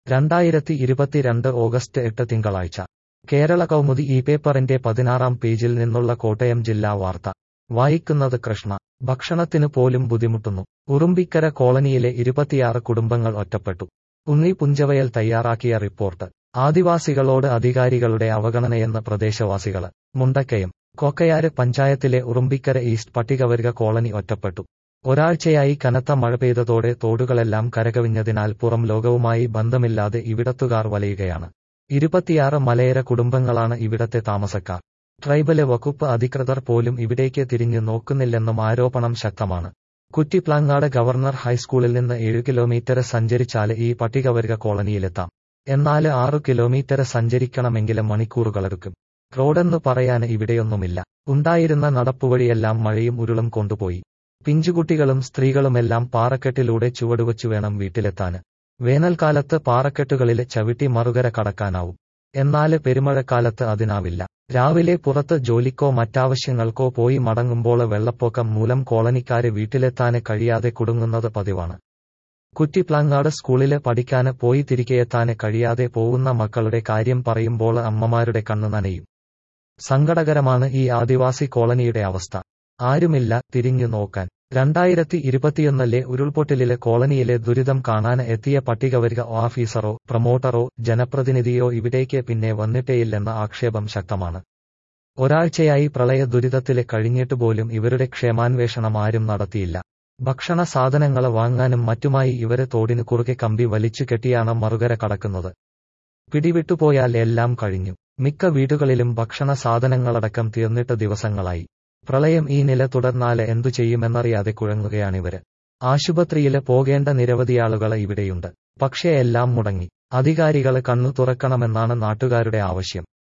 രണ്ടായിരത്തി ഇരുപത്തിരണ്ട് ഓഗസ്റ്റ് എട്ട് തിങ്കളാഴ്ച കേരള കൗമുദി ഈ പേപ്പറിന്റെ പതിനാറാം പേജിൽ നിന്നുള്ള കോട്ടയം ജില്ലാ വാർത്ത വായിക്കുന്നത് കൃഷ്ണ ഭക്ഷണത്തിനു പോലും ബുദ്ധിമുട്ടുന്നു ഉറുമ്പിക്കര കോളനിയിലെ ഇരുപത്തിയാറ് കുടുംബങ്ങൾ ഒറ്റപ്പെട്ടു ഉണ്ണി പുഞ്ചവയൽ തയ്യാറാക്കിയ റിപ്പോർട്ട് ആദിവാസികളോട് അധികാരികളുടെ അവഗണനയെന്ന് പ്രദേശവാസികള് മുണ്ടക്കയം കൊക്കയാര് പഞ്ചായത്തിലെ ഉറുമ്പിക്കര ഈസ്റ്റ് പട്ടികവർഗ കോളനി ഒറ്റപ്പെട്ടു ഒരാഴ്ചയായി കനത്ത മഴ പെയ്തതോടെ തോടുകളെല്ലാം കരകവിഞ്ഞതിനാൽ പുറം ലോകവുമായി ബന്ധമില്ലാതെ ഇവിടത്തുകാർ വലയുകയാണ് ഇരുപത്തിയാറ് മലയര കുടുംബങ്ങളാണ് ഇവിടത്തെ താമസക്കാർ ട്രൈബല് വകുപ്പ് അധികൃതർ പോലും ഇവിടേക്ക് തിരിഞ്ഞു നോക്കുന്നില്ലെന്നും ആരോപണം ശക്തമാണ് കുറ്റിപ്ലാങ്ങാട് ഗവർണർ ഹൈസ്കൂളിൽ നിന്ന് ഏഴു കിലോമീറ്റർ സഞ്ചരിച്ചാല് ഈ പട്ടികവർഗ കോളനിയിലെത്താം എന്നാല് ആറു കിലോമീറ്റർ സഞ്ചരിക്കണമെങ്കിലും മണിക്കൂറുകളെടുക്കും റോഡെന്ന് പറയാന് ഇവിടെയൊന്നുമില്ല ഉണ്ടായിരുന്ന നടപ്പുവഴിയെല്ലാം മഴയും ഉരുളും കൊണ്ടുപോയി പിഞ്ചുകുട്ടികളും സ്ത്രീകളുമെല്ലാം പാറക്കെട്ടിലൂടെ ചുവടുവച്ചു വേണം വീട്ടിലെത്താന് വേനൽക്കാലത്ത് പാറക്കെട്ടുകളിലെ ചവിട്ടി മറുകര കടക്കാനാവും എന്നാല് പെരുമഴക്കാലത്ത് അതിനാവില്ല രാവിലെ പുറത്ത് ജോലിക്കോ മറ്റാവശ്യങ്ങൾക്കോ പോയി മടങ്ങുമ്പോൾ വെള്ളപ്പൊക്കം മൂലം കോളനിക്കാര് വീട്ടിലെത്താന് കഴിയാതെ കുടുങ്ങുന്നത് പതിവാണ് കുറ്റിപ്ലാങ്ങാട് സ്കൂളില് പഠിക്കാന് പോയി തിരികെയെത്താന് കഴിയാതെ പോകുന്ന മക്കളുടെ കാര്യം പറയുമ്പോൾ അമ്മമാരുടെ കണ്ണു നനയും സങ്കടകരമാണ് ഈ ആദിവാസി കോളനിയുടെ അവസ്ഥ ആരുമില്ല തിരിഞ്ഞു നോക്കാൻ രണ്ടായിരത്തി ഇരുപത്തിയൊന്നിലെ ഉരുൾപൊട്ടലിലെ കോളനിയിലെ ദുരിതം കാണാൻ എത്തിയ പട്ടികവർഗ ഓഫീസറോ പ്രമോട്ടറോ ജനപ്രതിനിധിയോ ഇവിടേക്ക് പിന്നെ വന്നിട്ടേയില്ലെന്ന ആക്ഷേപം ശക്തമാണ് ഒരാഴ്ചയായി പ്രളയ ദുരിതത്തിലെ കഴിഞ്ഞിട്ട് പോലും ഇവരുടെ ക്ഷേമാന്വേഷണം ആരും നടത്തിയില്ല ഭക്ഷണ സാധനങ്ങൾ വാങ്ങാനും മറ്റുമായി ഇവരെ തോടിന് കുറുകെ കമ്പി വലിച്ചു കെട്ടിയാണ് മറുകര കടക്കുന്നത് പിടിവിട്ടുപോയാൽ എല്ലാം കഴിഞ്ഞു മിക്ക വീടുകളിലും ഭക്ഷണ സാധനങ്ങളടക്കം തീർന്നിട്ട് ദിവസങ്ങളായി പ്രളയം ഈ നില തുടർന്നാല് എന്തു ചെയ്യുമെന്നറിയാതെ കുഴങ്ങുകയാണിവര് ആശുപത്രിയില് പോകേണ്ട നിരവധിയാളുകള് ഇവിടെയുണ്ട് പക്ഷേ എല്ലാം മുടങ്ങി അധികാരികള് കണ്ണു തുറക്കണമെന്നാണ് നാട്ടുകാരുടെ ആവശ്യം